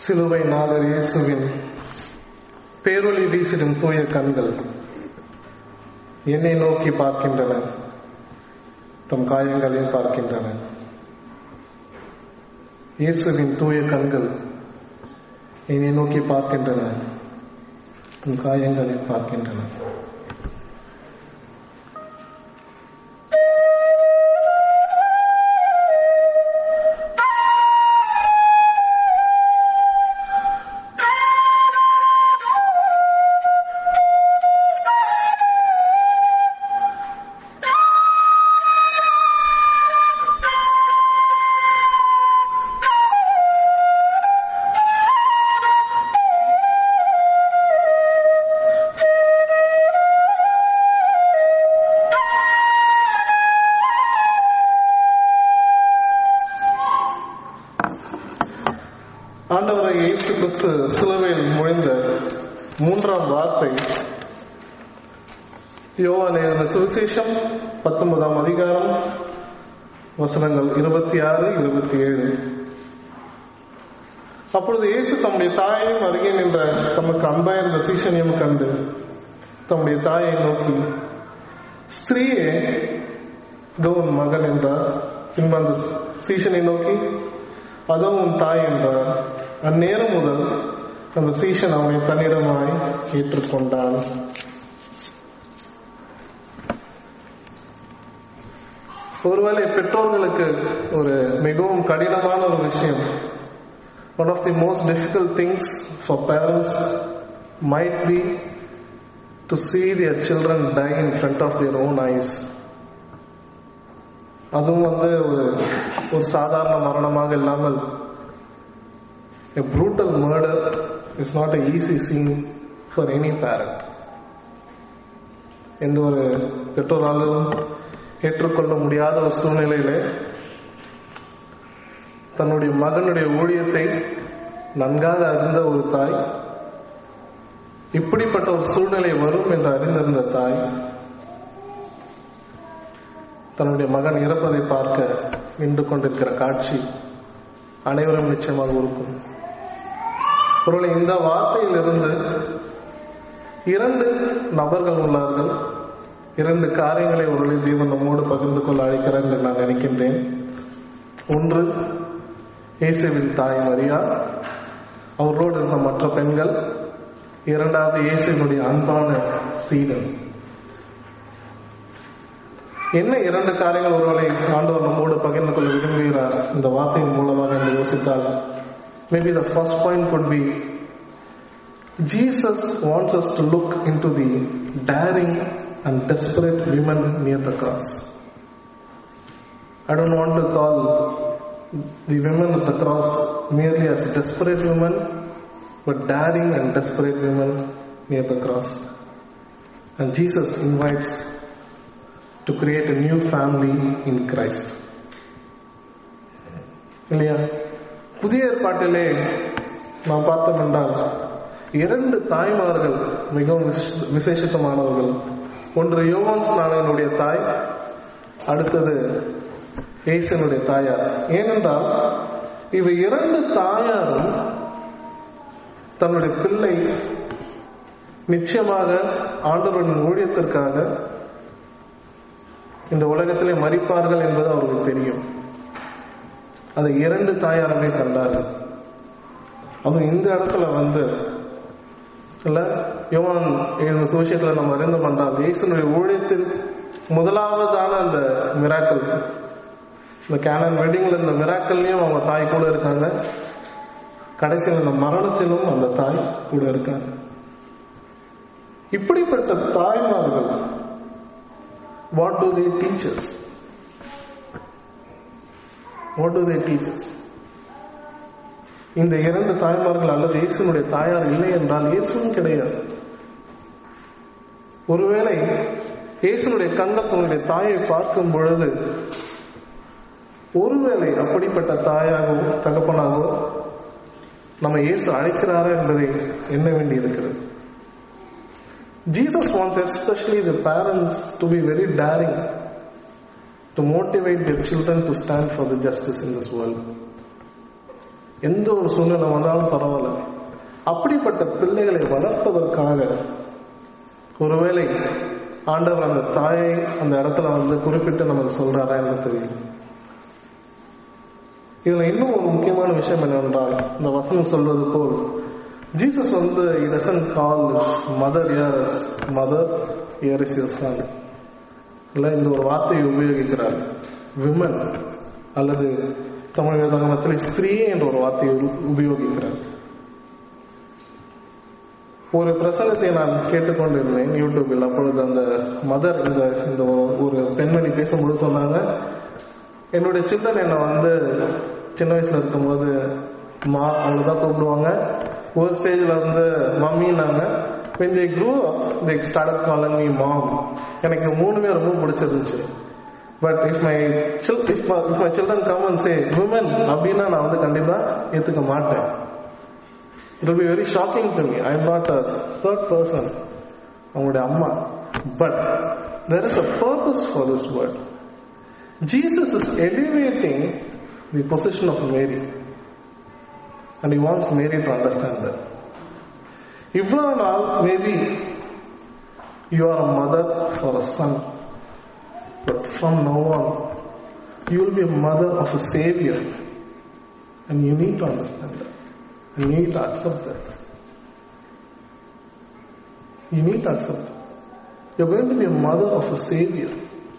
சிலுவை நாதர் இயேசுவின் பேரொளி வீசிடும் தூய கண்கள் என்னை நோக்கி பார்க்கின்றன தம் காயங்களையும் பார்க்கின்றன இயேசுவின் தூய கண்கள் என்னை நோக்கி பார்க்கின்றன தம் காயங்களை பார்க்கின்றன ஆண்டவரை இயேசு கிறிஸ்து சிலுவையில் மொழிந்த மூன்றாம் வார்த்தை யோவான் எழுதின சுவிசேஷம் பத்தொன்பதாம் அதிகாரம் வசனங்கள் இருபத்தி ஆறு இருபத்தி ஏழு அப்பொழுது இயேசு தம்முடைய தாயையும் அருகே நின்ற தமக்கு அன்பாயிருந்த சீசனையும் கண்டு தம்முடைய தாயை நோக்கி ஸ்திரீயே இதோ உன் மகன் என்றார் பின்பு அந்த சீசனை நோக்கி அதோ உன் தாய் என்றார் அந்நேரம் முதல் அந்த சீசன் அவனை தன்னிடமாய் ஏற்றுக்கொண்டான் ஒருவேளை பெற்றோர்களுக்கு ஒரு மிகவும் கடினமான ஒரு விஷயம் one of the most difficult things for parents might be to see their children die in front of their own eyes அதுவும் வந்து ஒரு ஒரு சாதாரண மரணமாக இல்லாமல் a brutal murder is not a easy scene for any parent எந்த ஒரு பெற்றோராலும் ஏற்றுக்கொள்ள முடியாத ஒரு சூழ்நிலையில தன்னுடைய மகனுடைய ஊழியத்தை நன்காக அறிந்த ஒரு தாய் இப்படிப்பட்ட ஒரு சூழ்நிலை வரும் என்று அறிந்திருந்த தாய் தன்னுடைய மகன் இறப்பதை பார்க்க நின்று கொண்டிருக்கிற காட்சி அனைவரும் நிச்சயமாக இருக்கும் ஒருவேளை இந்த வார்த்தையிலிருந்து இரண்டு நபர்கள் உள்ளார்கள் இரண்டு காரியங்களை ஒருவேளை தேவன் நம்மோடு பகிர்ந்து கொள்ள அழைக்கிறார் என்று நான் நினைக்கின்றேன் ஒன்று இயேசுவின் தாய் மரியா அவரோடு இருந்த மற்ற பெண்கள் இரண்டாவது இயேசுவினுடைய அன்பான சீடன் என்ன இரண்டு காரியங்கள் ஒருவேளை ஆண்டவர் நம்மோடு பகிர்ந்து கொள்ள விரும்புகிறார் இந்த வார்த்தையின் மூலமாக என்று யோசித்தால் maybe the first point could be Jesus wants us to look into the daring and desperate women near the cross. I don't want to call the women at the cross merely as desperate women, but daring and desperate women near the cross. And Jesus invites to create a new family in Christ. இல்லையா புதிய ஏற்பாட்டிலே நாம் பார்த்தோம் என்றால் இரண்டு தாய்மார்கள் மிகவும் விசேஷ- விசேஷித்தமானவர்கள் ஒன்று யோவான் ஸ்நானனுடைய தாய் அடுத்தது இயேசுனுடைய தாயார் ஏனென்றால் இவை இரண்டு தாயாரும் தன்னுடைய பிள்ளை நிச்சயமாக ஆண்டவரின் ஊழியத்திற்காக இந்த உலகத்திலே மறிப்பார்கள் என்பது அவருக்கு தெரியும் அதை இரண்டு தாயாருமே கண்டார்கள் அதுவும் இந்த இடத்துல வந்து இல்ல யோவான் எழுதின சுவிசேஷத்துல நம்ம அறிந்து பண்ணால் இயேசுனுடைய ஊழியத்தில் முதலாவதான அந்த மிராக்கள் இந்த கேனன் வெட்டிங்ல இந்த மிராக்கள்லயும் அவங்க தாய் கூட இருக்காங்க கடைசியில் இந்த மரணத்திலும் அந்த தாய் கூட இருக்காங்க இப்படிப்பட்ட தாய்மார்கள் what do they teach us what do they teach us இந்த இரண்டு தாய்மார்கள் அல்லது இயேசுனுடைய தாயார் இல்லை என்றால் இயேசுவும் கிடையாது ஒருவேளை இயேசுனுடைய கண்கள் தன்னுடைய தாயை பார்க்கும் பொழுது ஒருவேளை அப்படிப்பட்ட தாயாகவோ தகப்பனாகவோ நம்ம இயேசு அழைக்கிறாரா என்பதை எண்ண வேண்டி இருக்கிறது Jesus wants especially the parents to be very daring to motivate their children to stand for the justice in this world. எந்த ஒரு சூழ்நிலை வந்தாலும் பரவாயில்ல அப்படிப்பட்ட பிள்ளைகளை வளர்ப்பதற்காக ஒருவேளை ஆண்டவர் அந்த தாயை அந்த இடத்துல வந்து குறிப்பிட்டு நமக்கு சொல்றாரா எனக்கு தெரியும் இதுல இன்னும் ஒரு முக்கியமான விஷயம் என்னவென்றால் இந்த வசனம் சொல்வது போல் ஜீசஸ் வந்து இடசன் call mother here's mother here is your son இல்ல இந்த ஒரு வார்த்தையை உபயோகிக்கிறார் விமன் அல்லது தமிழ் வேதாகமத்தில் ஸ்திரீ என்ற ஒரு வார்த்தையை உ- உபயோகிக்கிறார் ஒரு பிரசங்கத்தை நான் கேட்டுக்கொண்டிருந்தேன் யூடியூபில் அப்பொழுது அந்த மதர் இந்த இந்த ஒரு- ஒரு பெண்மணி பேசும்போது சொன்னாங்க என்னுடைய சில்ட்ரன் என்னை வந்து சின்ன வயசுல இருக்கும்போது மா அவ்வளோதான் கூப்பிடுவாங்க ஒரு ஸ்டேஜில் வந்து மம்மின்னாங்க when they grew up they started calling me mom எனக்கு மூணுமே ரொம்ப பிடிச்சிருந்துச்சு பட் இஃப் மை சில் if if my children come and say women அப்படின்னா நான் வந்து கண்டிப்பா ஏத்துக்க மாட்டேன் it will be very shocking to me i am not a third person அவங்களுடைய அம்மா but there is a purpose for this word Jesus is elevating the position of Mary. And he wants Mary to understand that. இவ்வளவு நாள் maybe you are a mother for a son but from now on you will be a mother of a saviour and you need to understand that you need to accept that you need to accept you going to be a mother of a saviour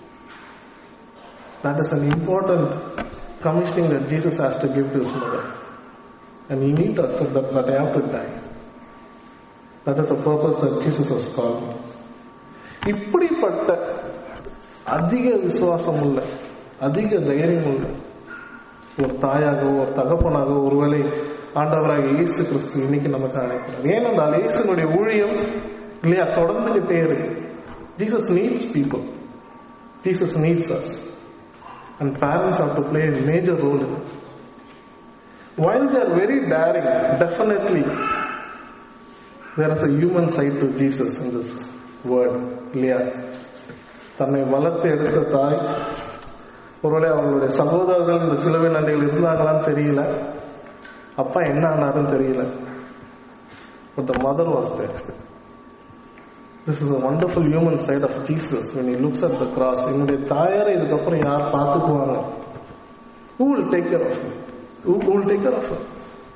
That is an important commissioning that Jesus has to give to his mother. And you need to accept that, that I have to die. That is the purpose that Jesus has called me. இப்படிப்பட்ட அதிக விசுவாசம் உள்ள அதிக தைரியம் உள்ள ஒரு தாயாக ஒரு தகப்பனாக ஒருவேளை ஆண்டவராக இயேசு கிறிஸ்து இன்னைக்கு நமக்கு அழைக்கிறார் ஏனென்றால் இயேசுனுடைய ஊழியம் இல்லையா தொடர்ந்துகிட்டே இருக்கு Jesus needs people Jesus needs us and parents have to play a major role in it. While they are very daring, definitely there is a human side to Jesus in this word, இல்லையா தன்னை வளர்த்து எடுத்த தாய் ஒருவேளை அவங்களுடைய சகோதரர்கள் இந்த சிலுவை நன்றிகள் இருந்தாங்களான்னு தெரியல அப்பா என்ன ஆனாருன்னு தெரியல but the mother was there this is a wonderful human side of Jesus when he looks at the cross என்னுடைய தாயாரை இதுக்கப்புறம் யார் பார்த்துக்குவாங்க who will take care of me who, who will take care of her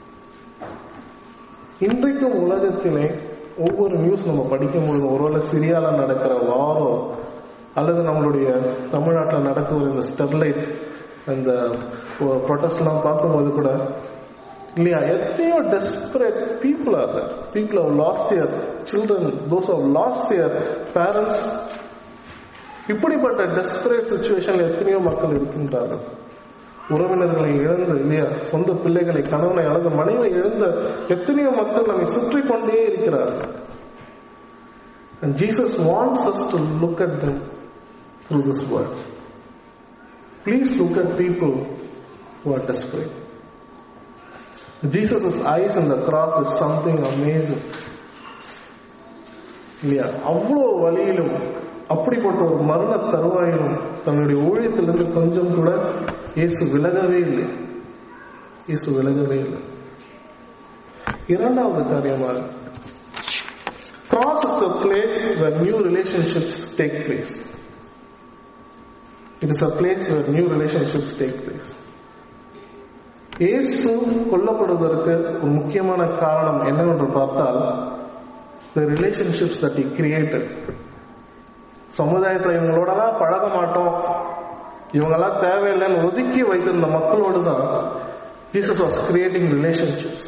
இன்றைக்கும் உலகத்திலே ஒவ்வொரு news நம்ம படிக்கும்பொழுது ஒருவேளை சிரியால நடக்கிற வாரோ அல்லது நம்மளுடைய தமிழ்நாட்டில் நடக்கிற இந்த ஸ்டெர்லைட் இந்த ப்ரொட்டஸ்ட்லாம் பார்க்கும்போது கூட இல்லையா எத்தனையோ desperate people are there people who've lost their children those who've lost their parents இப்படிப்பட்ட டெஸ்பரேட் சுச்சுவேஷன்ல எத்தனையோ மக்கள் இருக்கின்றார்கள் உறவினர்களை இழந்து இல்லையா சொந்த பிள்ளைகளை கணவனை இழந்து மனைவி இழந்த எத்தனையோ மக்கள் நம்மை சுற்றி கொண்டே இருக்கிறார்கள் And Jesus wants us to look at them through this word. Please look at people who are desperate. Jesus' eyes on the cross is something amazing. இல்லையா அவ்வளோ வழியிலும் அப்படிப்பட்ட ஒரு மரண தருவாயிலும் தன்னுடைய ஊழியத்திலிருந்து கொஞ்சம் கூட இயேசு விலகவே இல்லை இயேசு விலகவே இல்லை இரண்டாவது காரியமாக cross is the place where new relationships take place. It is a place where new relationships take place. இயேசு கொல்லப்படுவதற்கு ஒரு முக்கியமான காரணம் என்னவென்று பார்த்தால் the relationships that he created சமுதாயத்தில் இவங்களோடலாம் பழக மாட்டோம் இவங்கெல்லாம் தேவையில்லைன்னு ஒதுக்கி வைத்திருந்த மக்களோடு தான் Jesus was creating relationships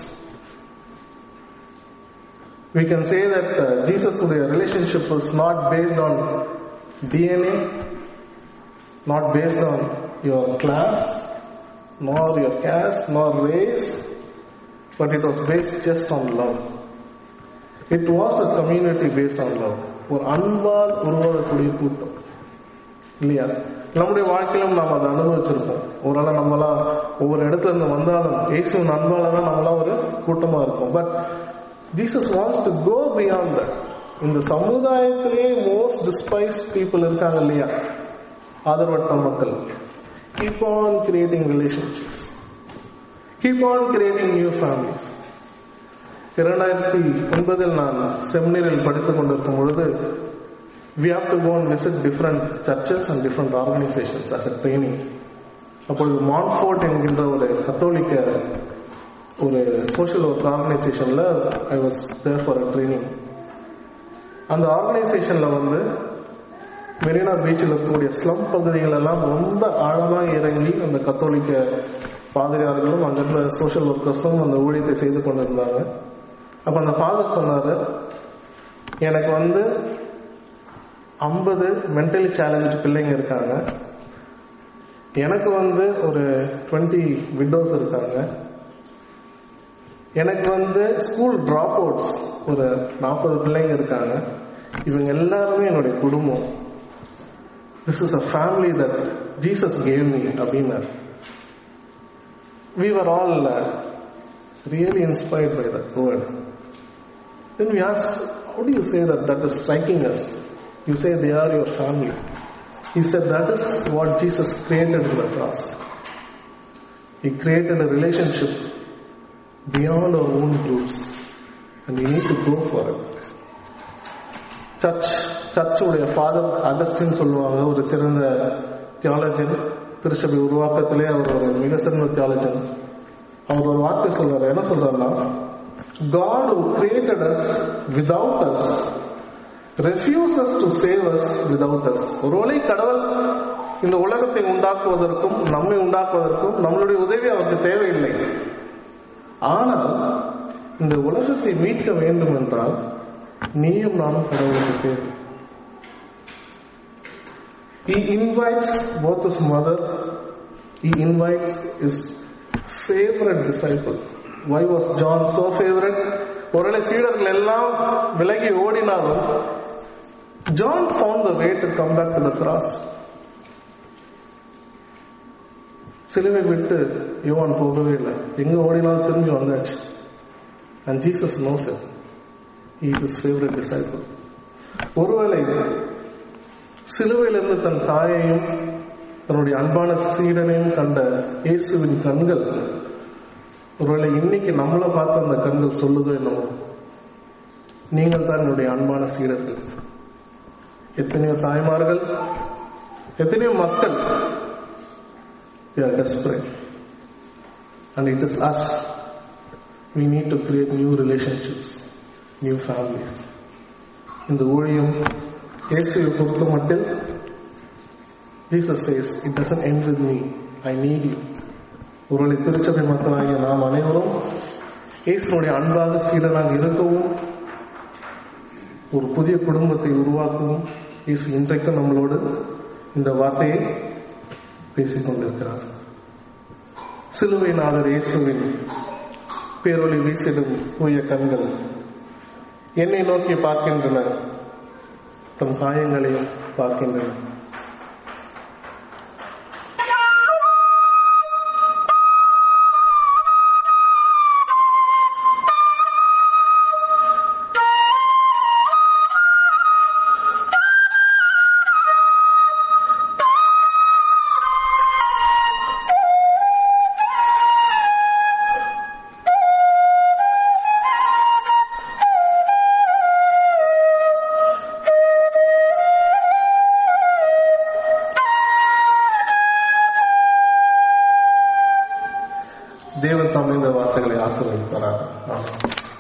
we can say that uh, Jesus' relationship was not based on DNA, not based on your class, nor your caste, nor race, but it was based just on love. It was a community based on love. ஒரு அன்பால் உருவாகக்கூடிய கூட்டம் இல்லையா நம்முடைய வாழ்க்கையிலும் நாம் அதை அனுபவிச்சிருப்போம் ஒருவேளை நம்மளாம் ஒவ்வொரு இடத்துல இருந்து வந்தாலும் இயேசுவின் அன்பால தான் நம்மளாம் ஒரு கூட்டமா இருப்போம் but Jesus wants to go beyond that இந்த சமுதாயத்திலேயே மோஸ்ட் டிஸ்பைஸ்ட் பீப்புள் இருக்காங்க இல்லையா ஆதரவற்ற மக்கள் keep on creating relationships keep on creating new families இரண்டாயிரத்தி ஒன்பதில் நான் செமினரில் படித்துக் கொண்டிருக்கும் பொழுது we have to go and visit different churches and different organizations as a training அப்பொழுது மான்ஃபோர்ட் என்கின்ற ஒரு கத்தோலிக்க ஒரு சோஷியல் ஒர்க் ஆர்கனைசேஷன்ல I was there for a training அந்த ஆர்கனைசேஷன்ல வந்து மெரினா பீச்சில் இருக்கக்கூடிய ஸ்லம் பகுதிகள் எல்லாம் ரொம்ப ஆழமாக இறங்கி அந்த கத்தோலிக்க பாதிரியார்களும் அங்கிருந்த சோஷியல் ஒர்க்கர்ஸும் அந்த ஊழியத்தை செய்து கொண்டிருந்தாங்க அப்ப அந்த ஃபாதர் சொன்னாரு எனக்கு வந்து ஐம்பது மென்டலி சேலஞ்சு பிள்ளைங்க இருக்காங்க எனக்கு வந்து ஒரு டுவெண்ட்டி விண்டோஸ் இருக்காங்க எனக்கு வந்து ஸ்கூல் ட்ராப் அவுட்ஸ் ஒரு நாற்பது பிள்ளைங்க இருக்காங்க இவங்க எல்லாருமே என்னுடைய குடும்பம் this is a family that Jesus gave me அப்படின்னாரு we were all uh, really inspired by that word. Then we asked, how do you say that that is striking us? You say they are your family. He said that is what Jesus created in the cross. He created a relationship beyond our own groups and we need to go for it. Church சர்ச்சுடைய father Augustine சொல்லுவாங்க ஒரு சிறந்த தியாலஜன் திருச்சபை உருவாக்கத்திலே அவர் ஒரு மிக சிறந்த தியாலஜன் அவர் ஒரு வார்த்தை சொல்றாரு என்ன சொல்றாருன்னா God who created us without us refuses to save us without us ஒருவேளை கடவுள் இந்த உலகத்தை உண்டாக்குவதற்கும் நம்மை உண்டாக்குவதற்கும் நம்மளுடைய உதவி அவருக்கு தேவையில்லை ஆனால் இந்த உலகத்தை மீட்க வேண்டும் என்றால் நீயும் நானும் கடவுளுக்கு தேவை He invites both his mother, he invites his favorite disciple. Why was John so favorite? ஒருவேளை சீடர்கள் எல்லாம் விலகி ஓடினாலும் John found the way to come back to the cross சிலுவை விட்டு யோவான் போகவே இல்லை எங்க ஓடினாலும் திரும்பி வந்தாச்சு and Jesus knows it is his favourite disciple ஒருவேளை சிலுவையிலிருந்து தன் தாயையும் தன்னுடைய அன்பான சீடனையும் கண்ட இயேசுவின் கண்கள் ஒருவேளை இன்னைக்கு நம்மளை பார்த்து அந்த கண்கள் சொல்லுதோ என்னமோ நீங்கள் தான் என்னுடைய அன்பான சீடர்கள் எத்தனையோ தாய்மார்கள் எத்தனையோ மக்கள் they are desperate and it is us we need to create new relationships new families இந்த ஊழியம் இயேசுவை பொறுத்த மட்டில் Jesus says it doesn't end with me I need you ஒருவேளை திருச்சபை மக்களாகிய நாம் அனைவரும் இயேசுனுடைய அன்பாக சீடனாக இருக்கவும் ஒரு புதிய குடும்பத்தை உருவாக்கவும் இயேசு இன்றைக்கும் நம்மளோடு இந்த வார்த்தையை பேசிக் கொண்டிருக்கிறார் சிலுவை நாதர் இயேசுவின் பேரொளி வீசிடும் தூய கண்கள் என்னை நோக்கி பார்க்கின்றன தன் காயங்களையும் பார்க்கின்றன தேவன் தாமே இந்த வார்த்தைகளை ஆசீர்வதிப்பாராக ஆமென்